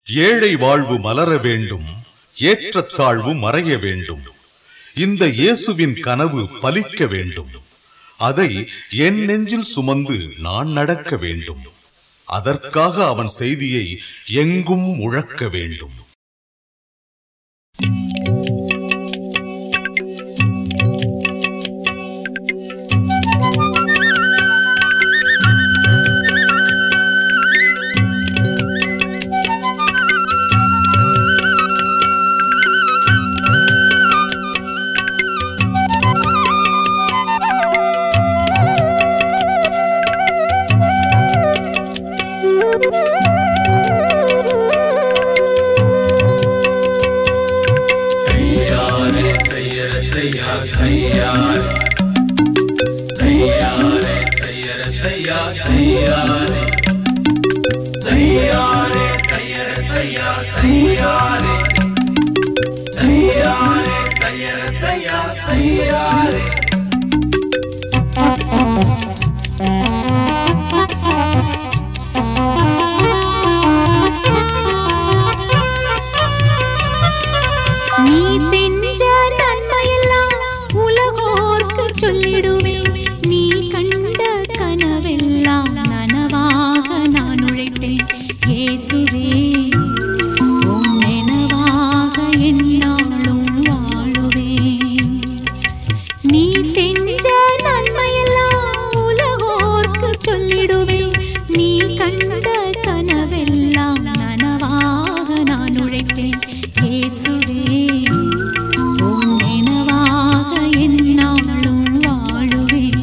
ஏழை வாழ்வு மலர வேண்டும் ஏற்றத்தாழ்வு மறைய வேண்டும் இந்த இயேசுவின் கனவு பலிக்க வேண்டும் அதை என் நெஞ்சில் சுமந்து நான் நடக்க வேண்டும் அதற்காக அவன் செய்தியை எங்கும் முழக்க வேண்டும் நீ செஞ்ச நன்மையெல்லாம் உலகோர்க்கு சொல்லிடுவேன் நீ கண்ட கனவெல்லாம் நனவாக நான் உழைத்தேன் இயேசுவே உன் நினைவாக எந்நாளும் வாழுவேன் நீ செஞ்ச நன்மையெல்லாம் உலகோர்க்கு சொல்லிடுவேன் நீ கண்ட கனவெல்லாம் நனவாக நான் உழைப்பேன் இயேசுவே உன் நினைவாக எந்நாளும் வாழுவேன்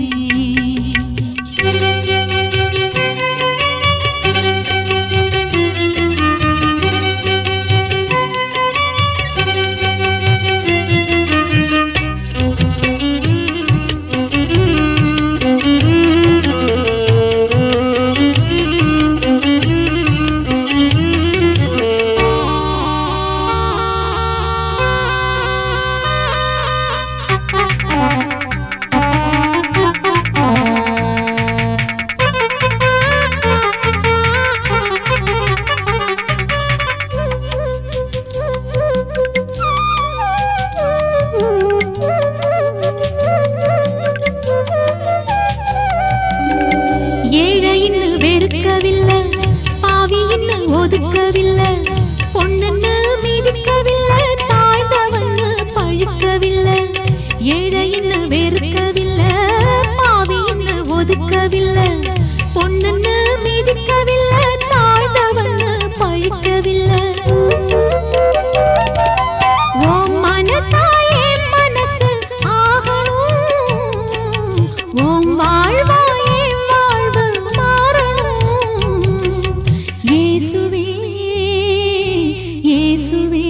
ஏழையின்னு வெறுக்கவில்லை பாவியின்னு ஒதுக்கவில்லை பொண்ணுன்னு மிதிக்கவில்லை தாழ்ந்தவன்னு பழுக்கவில்லை ஏழையின்னு வெறுக்கவில்லை பாவியின்னு ஒதுக்கவில்லை பொண்ணுன்னு மிதிக்கவில்லை தாழ்ந்தவன்னு பழுக்கவில்லை உன் மனசா என் மனசு ஆகணும். உன் வாழ்வா என் வாழ்வு மாறணும். இயேசுவே, இயேசுவே,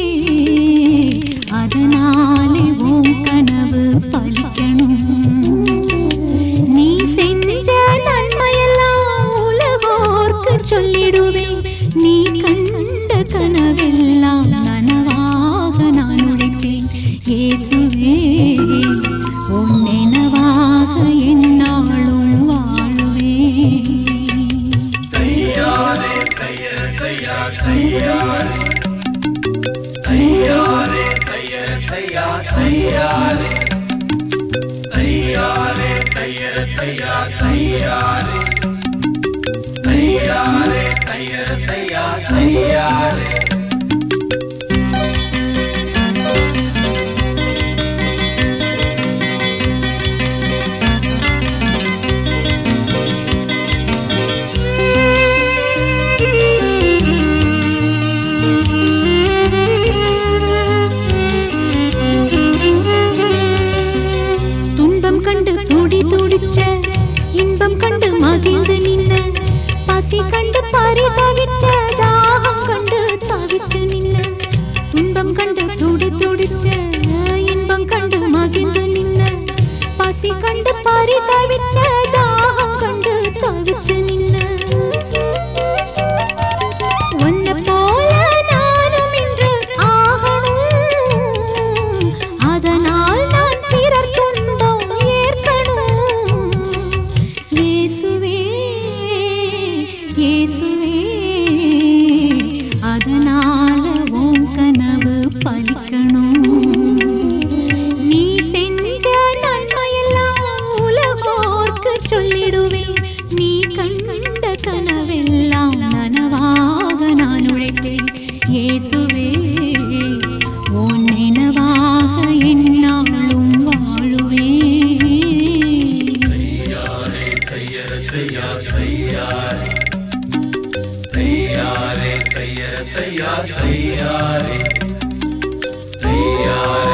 அதனாலே உன் கனவு பலிக்கணும் நீ செஞ்ச நன்மையெல்லாம் உலகோர்க்கு சொல்லிடுவேன் நீ கண்ட கனவெல்லாம் நனவாக நான் உழைப்பேன் இயேசுவே உன் நினைவாக எந்நாளும் வாழுவேன் துன்பம் கண்டு துடி துடிச்ச இன்பம் கண்டு மகிழ்ந்து நின்ன பசி கண்டு பரிதவிச்ச தாகம் கண்டு தவிச்சு நின்ன துன்பம் கண்டு துடி துடிச்ச இன்பம் கண்டு மகிழ்ந்து நின்ன பசி கண்டு பரிதவிச்ச தாகம் கண்டு தவிச்சு நின்ன உன்னை போல நானும் இன்று ஆகணும் அதனால் நான் பிறர் துன்பம் ஏற்கணும் இயேசுவே இயேசுவே அது இயேசுவே உன் நினைவாக எந்நாளும் வாழுவேன் தையாரே தையர தையா தையாரே தையாரே